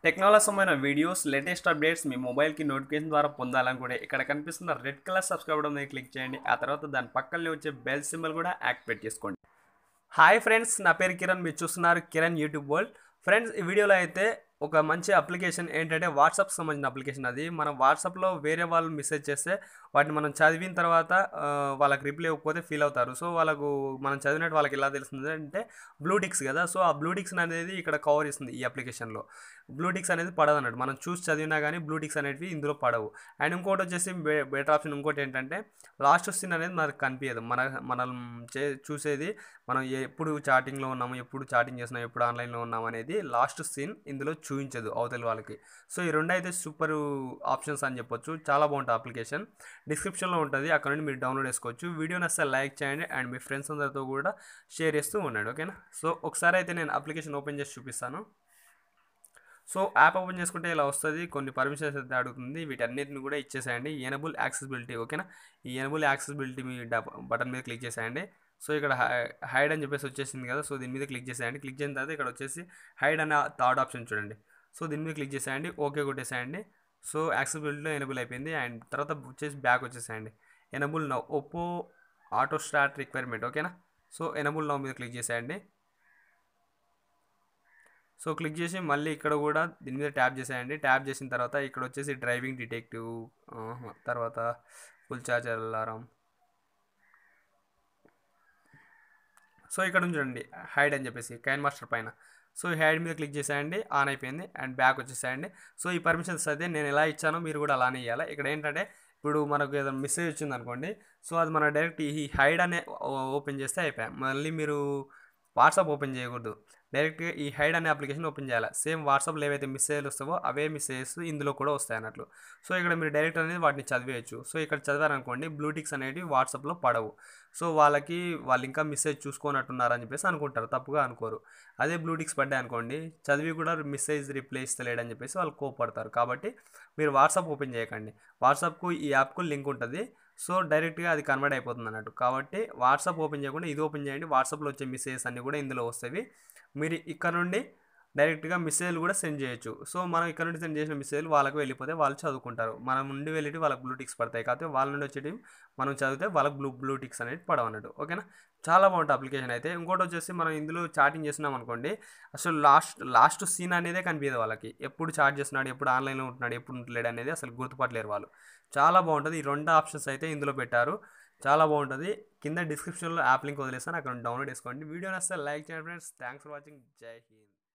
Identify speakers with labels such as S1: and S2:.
S1: technology సంబంధించిన videos latest updates మీ మొబైల్కి notification ద్వారా పొందాలనుకుంటే ఇక్కడ కనిపిస్తున్న రెడ్ కలర్ సబ్స్క్రైబ్ బటన్ మీద క్లిక్ చేయండి ఆ తర్వాత దాని పక్కనే వచ్చే బెల్ సింబల్ కూడా యాక్టివేట్ చేసుకోండి హాయ్ ఫ్రెండ్స్ నా పేరు కిరణ్ మీరు చూస్తున్నారు కిరణ్ యూట్యూబ్ వరల్డ్ ఫ్రెండ్స్ ఈ వీడియోలో అయితే ఒక మంచి అప్లికేషన్ ఏంటంటే వాట్సాప్కి సంబంధించిన అప్లికేషన్ అది మనం వాట్సాప్లో వేరే వాళ్ళు మెసేజ్ చేస్తే వాటిని మనం చదివిన తర్వాత ఆ, వాళ్ళకి రిప్లై ఇవ్వకపోతే ఫీల్ అవుతారు సో వాళ్ళకు మనం చదివినట్టు వాళ్ళకి ఎలా తెలుస్తుంది అంటే బ్లూటిక్స్ కదా సో ఆ బ్లూటిక్స్ అనేది ఇక్కడ కవర్ చేస్తుంది ఈ అప్లికేషన్లో బ్లూటిక్స్ అనేది పడదు అన్నట్టు మనం చూసి చదివినా కానీ బ్లూటిక్స్ అనేవి ఇందులో పడవు అండ్ ఇంకోటి వచ్చేసి బె- బెటర్ ఆప్షన్ ఇంకోటి ఏంటంటే లాస్ట్ సీన్ అనేది మనకు కనిపించదు మన మనం చే చూసేది మనం ఎప్పుడు చాటింగ్లో ఉన్నాము ఎప్పుడు చాటింగ్ చేస్తున్నాం ఎప్పుడు ఆన్లైన్లో ఉన్నాం అనేది లాస్ట్ సీన్ ఇందులో చూపించదు అవతల వాళ్ళకి సో ఈ రెండు అయితే సూపర్ ఆప్షన్స్ అని చెప్పొచ్చు చాలా బాగుంటుంది అప్లికేషన్ డిస్క్రిప్షన్లో ఉంటుంది అక్కడ నుండి మీరు డౌన్లోడ్ చేసుకోవచ్చు వీడియోని అసలు లైక్ చేయండి అండ్ మీ ఫ్రెండ్స్ అందరితో కూడా షేర్ చేస్తూ ఉండండి ఓకేనా సో ఒకసారి అయితే నేను అప్లికేషన్ ఓపెన్ చేసి చూపిస్తాను సో యాప్ ఓపెన్ చేసుకుంటే ఇలా వస్తుంది కొన్ని పర్మిషన్స్ అయితే అడుగుతుంది వీటన్నిటిని కూడా ఇచ్చేసేయండి ఎనబుల్ యాక్సెసిబిలిటీ ఓకేనా ఈ ఎనబుల్ యాక్సెసిబిలిటీ మీ బటన్ మీద క్లిక్ చేసేయండి సో ఇక్కడ హైడ్ అని చెప్పేసి వచ్చేసింది కదా సో దీని మీద క్లిక్ చేసేయండి క్లిక్ చేసిన తర్వాత ఇక్కడ వచ్చేసి హైడ్ అనే థర్డ్ ఆప్షన్ చూడండి సో దీని మీద క్లిక్ చేసేయండి ఓకే కొట్టేసేయండి సో యాక్సెసిబిలిటీలో ఎనబుల్ అయిపోయింది అండ్ తర్వాత వచ్చేసి బ్యాక్ వచ్చేసేయండి enable now Oppo auto start requirement ఓకేనా సో ఎనబుల్ నౌ మీద క్లిక్ చేసేయండి సో క్లిక్ చేసి మళ్ళీ ఇక్కడ కూడా దీని మీద ట్యాప్ చేసేయండి ట్యాప్ చేసిన తర్వాత ఇక్కడ వచ్చేసి డ్రైవింగ్ డిటెక్టివ్ ఆహా, తర్వాత ఫుల్ ఛార్జర్ అలారం సో ఇక్కడ నుంచి చూడండి హైడ్ అని చెప్పేసి కైన్ మాస్టర్ పైన సో ఈ హైడ్ మీద క్లిక్ చేసేయండి ఆన్ అయిపోయింది అండ్ బ్యాక్ వచ్చేసేయండి సో ఈ పర్మిషన్స్ అయితే నేను ఎలా ఇచ్చానో మీరు కూడా అలానే ఇవ్వాలి ఇక్కడ ఏంటంటే ఇప్పుడు మనకు ఏదైనా మెసేజ్ వచ్చింది అనుకోండి సో అది మన డైరెక్ట్ ఈ హైడ్ అనే ఓపెన్ చేస్తే అయిపోయాయి మళ్ళీ మీరు వాట్సాప్ ఓపెన్ చేయకూడదు డైరెక్ట్గా ఈ హైడ్ అనే అప్లికేషన్ ఓపెన్ చేయాలి సేమ్ వాట్సాప్లో ఏవైతే మెసేజ్లు వస్తావో అవే మెసేజెస్ ఇందులో కూడా వస్తాయి అన్నట్లు సో ఇక్కడ మీరు డైరెక్ట్ అనేది వాటిని చదివేయచ్చు సో ఇక్కడ చదివారనుకోండి బ్లూటిక్స్ అనేవి వాట్సాప్లో పడవు సో వాళ్ళకి వాళ్ళు ఇంకా మెసేజ్ చూసుకోనట్టున్నారని చెప్పేసి అనుకుంటారు తప్పుగా అనుకోరు అదే బ్లూటిక్స్ పడ్డాయి అనుకోండి చదివి కూడా మెసేజ్ రిప్లై ఇస్తలేడని చెప్పేసి వాళ్ళు కోపడతారు కాబట్టి మీరు వాట్సాప్ ఓపెన్ చేయకండి వాట్సాప్కు ఈ యాప్కు లింక్ ఉంటుంది సో డైరెక్ట్గా అది కన్వర్ట్ అయిపోతుంది అన్నట్టు కాబట్టి వాట్సాప్ ఓపెన్ చేయకుండా ఇది ఓపెన్ చేయండి వాట్సాప్లో వచ్చే మెసేజెస్ అన్నీ కూడా ఇందులో వస్తాయి మీరు ఇక్కడ నుండి డైరెక్ట్గా మెసేజ్లు కూడా సెండ్ చేయొచ్చు సో మనం ఇక్కడ నుండి సెండ్ చేసిన మెసేజ్లు వాళ్ళకి వెళ్ళిపోతే వాళ్ళు చదువుకుంటారు మనం నుండి వెళ్ళి వాళ్ళకి బ్లూటిక్స్ పడతాయి కాకపోతే వాళ్ళ నుండి వచ్చేటి మనం చదివితే వాళ్ళకి బ్లూ బ్లూటిక్స్ అనేది పడవు అన్నట్టు ఓకేనా చాలా బాగుంటుంది అప్లికేషన్ అయితే ఇంకోటి వచ్చేసి మనం ఇందులో చాటింగ్ చేస్తున్నాం అనుకోండి అసలు లాస్ట్ లాస్ట్ సీన్ అనేదే కనిపించదు వాళ్ళకి ఎప్పుడు చాట్ చేస్తున్నాడు ఎప్పుడు ఆన్లైన్లో ఉంటున్నాడు ఎప్పుడు ఉంటలేడు అనేది అసలు గుర్తుపట్టలేరు వాళ్ళు చాలా బాగుంటుంది ఈ రెండు ఆప్షన్స్ అయితే ఇందులో పెట్టారు చాలా బాగుంటుంది కింద డిస్క్రిప్షన్లో యాప్ లింక్ వదిలేస్తాను అక్కడ డౌన్లోడ్ చేసుకోండి వీడియో నచ్చితే లైక్ చేయండి ఫ్రెండ్స్ థ్యాంక్స్ ఫర్ వాచింగ్ జై హింద్